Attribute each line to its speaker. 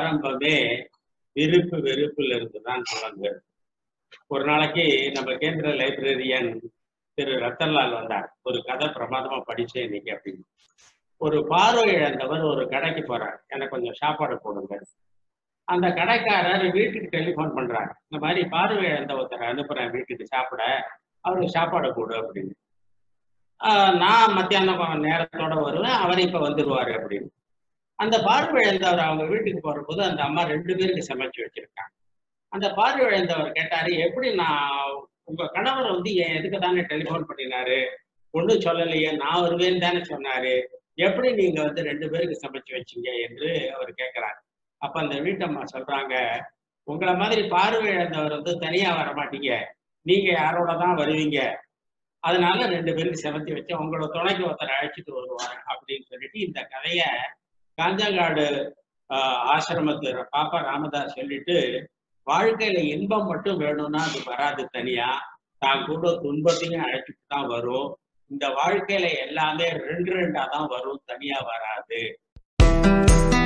Speaker 1: ஆரம்பமே விருப்பு வெறுப்புல இருந்து தான் தொடங்குது ஒரு நாளைக்கு நம்ம கேந்திர லைப்ரரியன் திரு ரத்தன்லால் வந்தார் ஒரு கதை பிரமாதமா படிச்சேன் இன்னைக்கு அப்படின்னு ஒரு பார்வை இழந்தவர் ஒரு கடைக்கு போறார் எனக்கு கொஞ்சம் சாப்பாடு போடுங்க அந்த கடைக்காரர் வீட்டுக்கு டெலிஃபோன் பண்றாரு இந்த மாதிரி பார்வை இழந்த ஒருத்தரை அனுப்புறேன் வீட்டுக்கு சாப்பிட அவருக்கு சாப்பாடு கொடு அப்படின்னு ஆஹ் நான் மத்தியானம் நேரத்தோட வருவேன் அவர் இப்ப வந்துருவாரு அப்படின்னு அந்த பார்வை இழந்தவர் அவங்க வீட்டுக்கு போற போது அந்த அம்மா ரெண்டு பேருக்கு சமைச்சு வச்சிருக்காங்க அந்த பார்வை இழந்தவர் கேட்டாரு எப்படி நான் உங்க கணவர் வந்து என் எதுக்கு தானே டெலிஃபோன் பண்ணினாரு ஒன்றும் சொல்லலையே நான் வருவேன்னு தானே சொன்னாரு எப்படி நீங்க வந்து ரெண்டு பேருக்கு சமைச்சு வச்சீங்க என்று அவர் கேட்கிறாரு அப்ப அந்த வீட்டம்மா சொல்றாங்க உங்களை மாதிரி பார்வை இழந்தவர் வந்து தனியா வர மாட்டீங்க நீங்க யாரோட தான் வருவீங்க அதனால ரெண்டு பேருக்கு செமத்தி வச்சு உங்களோட துணைக்கு ஒருத்தர் அழைச்சிட்டு வருவார் அப்படின்னு சொல்லிட்டு இந்த கதைய காஞ்சங்காடு ஆஹ், ஆசிரமத்து பாப்பா ராமதாஸ் சொல்லிட்டு வாழ்க்கையில இன்பம் மட்டும் வேணும்னா அது வராது தனியா தான் கூட துன்பத்தையும் அழைச்சிட்டு தான் வரும் இந்த வாழ்க்கையில எல்லாமே ரெண்டு ரெண்டா தான் வரும் தனியா வராது